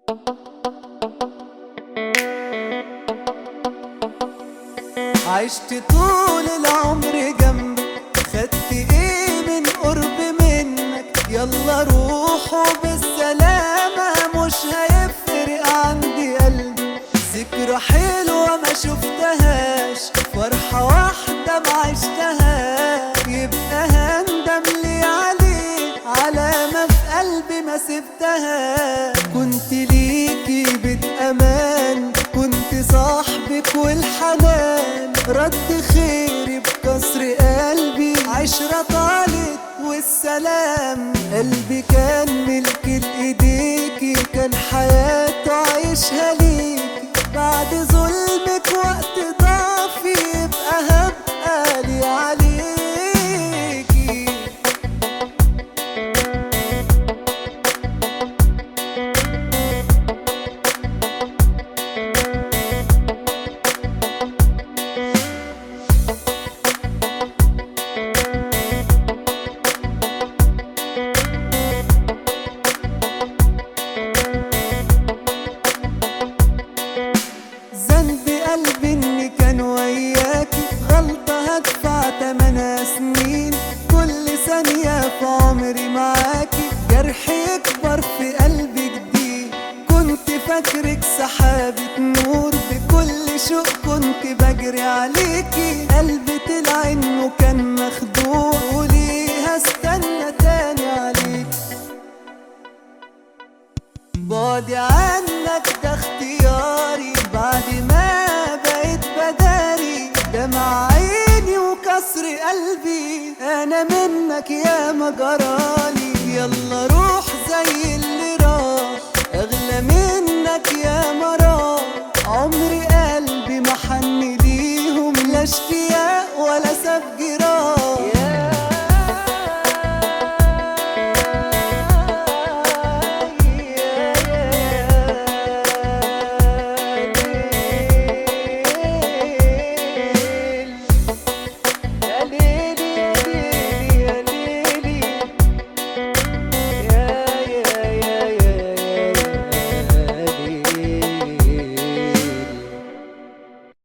عشت طول العمر جنبك خدت ايه من قرب منك يلا روحوا بالسلامة مش هيفرق عندي قلبي ذكرى حلوة ما شفتهاش فرحة واحدة ما عشتهاش يبقى هندم لي عليه علامة في قلبي ما سبتها كنت ليكي بيت امان كنت صاحبك والحنان رد خيري بكسر قلبي عشرة طالت والسلام قلبي كان ملك لايديكي كان حياته عايشها ليكي بعد ظلمك وقت ضعفي يبقى هبقى لي عليكي ذنب قلبي اني كان وياكي غلطة هدفع تمنها سنين كل ثانية في عمري معاكي جرح يكبر في قلبي جديد كنت فاكرك سحابة نور بكل شوق كنت بجري عليكي قلبي طلع انه كان مخدوع وليه هستنى تاني عليكي بعدي عنك ده اختياري بعد ما بقيت بداري دمع عيني وكسر قلبي انا منك يا ما جرالي يلا روح